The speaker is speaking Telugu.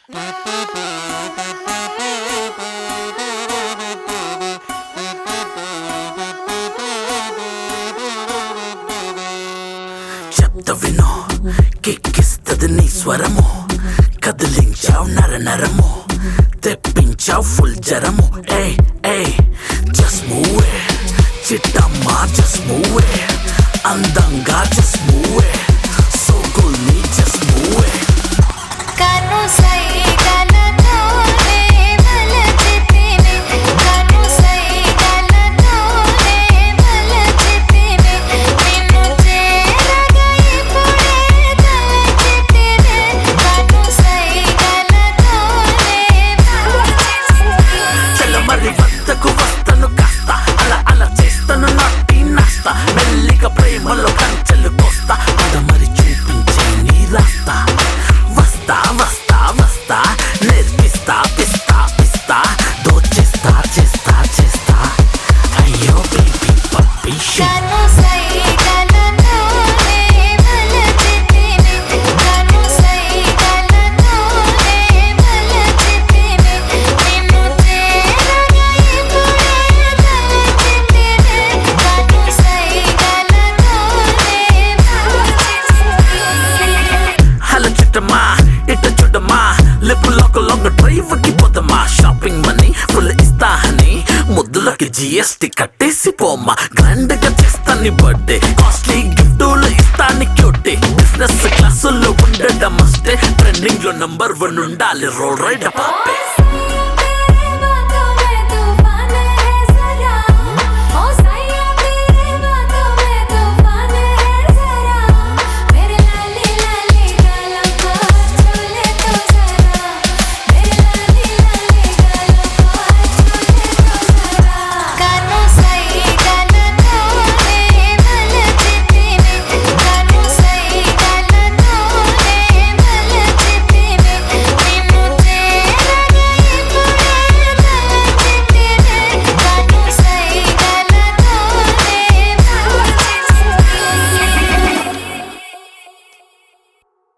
చెప్త విను కిక్కిస్తది నీ స్వరము కదిలించావు నర నరము తెప్పించావు ఫుల్ జరము ఏ ఏ జస్ట్ మూవ్ చిట్టమ్మా జస్ట్ మూవ్ అందంగా జస్ట్ మూవ్ సోకుల్ని జస్ట్ మూవ్ కను సైగలతోనే మలచితిని కను సైగలతోనే మలచితిని నిన్ను చేరగా ఇప్పుడే తలచితిని కను సైగలతోనే మలచితిని చల్లమరి వద్దకు వస్తను కాస్త అలా అలా చేస్తాను నాటి నాస్త మెల్లిగా ప్రేమలో కంచెలు కోస్తా అదమరి చూపించే నీ రాస్తా వస్తా వస్తా వస్తా నేర్పిస్తా పిస్తా పిస్తా దోచేస్తా చేస్తా చేస్తా అయ్యో బేబీ పప్పి కను సైగలతోనే మలచితిని కను సైగలతోనే మలచితిని నిన్ను చేరగా ఇప్పుడే తలచితిని కను సైగలతోనే మలచితిని హలో చుట్టమా ఇట చూడమా లిప్ లాక్ లాంగ్ డ్రైవ్ కి పోదమ్మా షాపింగ్ మనీ ఫుల్ ఇస్తా అని ముద్దులకి జిఎస్టి కట్టేసి పోమ్మా గ్రాండ్ గా చేస్తా నీ బర్త్డే కాస్ట్లీ గిఫ్టులు ఇస్తా నీ క్యూటీ బిజినెస్ క్లాసుల్లో ఉండడం మస్టే ట్రెండింగ్ లో నంబర్ వన్ ఉండాలి రోడ్ రైడ్ పాపే